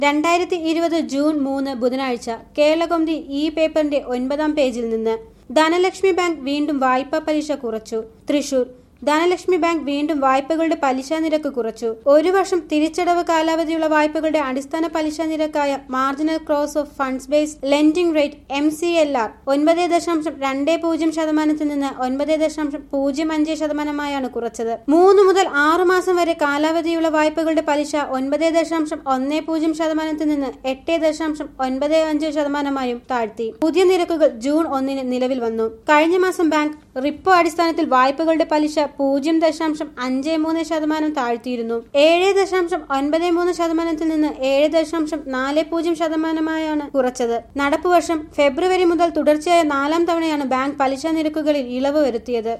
രണ്ടായിരത്തി ഇരുപത് ജൂൺ മൂന്ന് ബുധനാഴ്ച കേരളകൗമുദി ഈ പേപ്പറിന്റെ ഒൻപതാം പേജിൽ നിന്ന് ധനലക്ഷ്മി ബാങ്ക് വീണ്ടും വായ്പാ പലിശ കുറച്ചു തൃശൂർ ധനലക്ഷ്മി ബാങ്ക് വീണ്ടും വായ്പകളുടെ പലിശ നിരക്ക് കുറച്ചു ഒരു വർഷം തിരിച്ചടവ് കാലാവധിയുള്ള വായ്പകളുടെ അടിസ്ഥാന പലിശ നിരക്കായ മാർജിനൽ ക്രോസ് of funds based lending rate M C L R ഒൻപത് ദശാംശം രണ്ട് പൂജ്യം ശതമാനത്തിൽ നിന്ന് ഒൻപത് ദശാംശം പൂജ്യം അഞ്ച് ശതമാനമായാണ് കുറച്ചത് മൂന്ന് മുതൽ ആറ് മാസം വരെ കാലാവധിയുള്ള വായ്പകളുടെ പലിശ ഒൻപത് ദശാംശം ഒന്ന് പൂജ്യം ശതമാനത്തിൽ നിന്ന് എട്ട് ദശാംശം ഒൻപത് അഞ്ച് ശതമാനമായും താഴ്ത്തി പുതിയ നിരക്കുകൾ ജൂൺ ഒന്നിന് നിലവിൽ വന്നു കഴിഞ്ഞ മാസം ബാങ്ക് റിപ്പോ അടിസ്ഥാനത്തിൽ വായ്പകളുടെ പലിശ പൂജ്യം ദശാംശം അഞ്ച് മൂന്ന് ശതമാനം താഴ്ത്തിയിരുന്നു ഏഴ് ദശാംശം ഒൻപത് മൂന്ന് ശതമാനത്തിൽ നിന്ന് ഏഴ് ദശാംശം നാല് പൂജ്യം ശതമാനമായാണ് കുറച്ചത് നടപ്പുവർഷം ഫെബ്രുവരി മുതൽ തുടർച്ചയായ നാലാം തവണയാണ് ബാങ്ക് പലിശ നിരക്കുകളിൽ ഇളവ് വരുത്തിയത്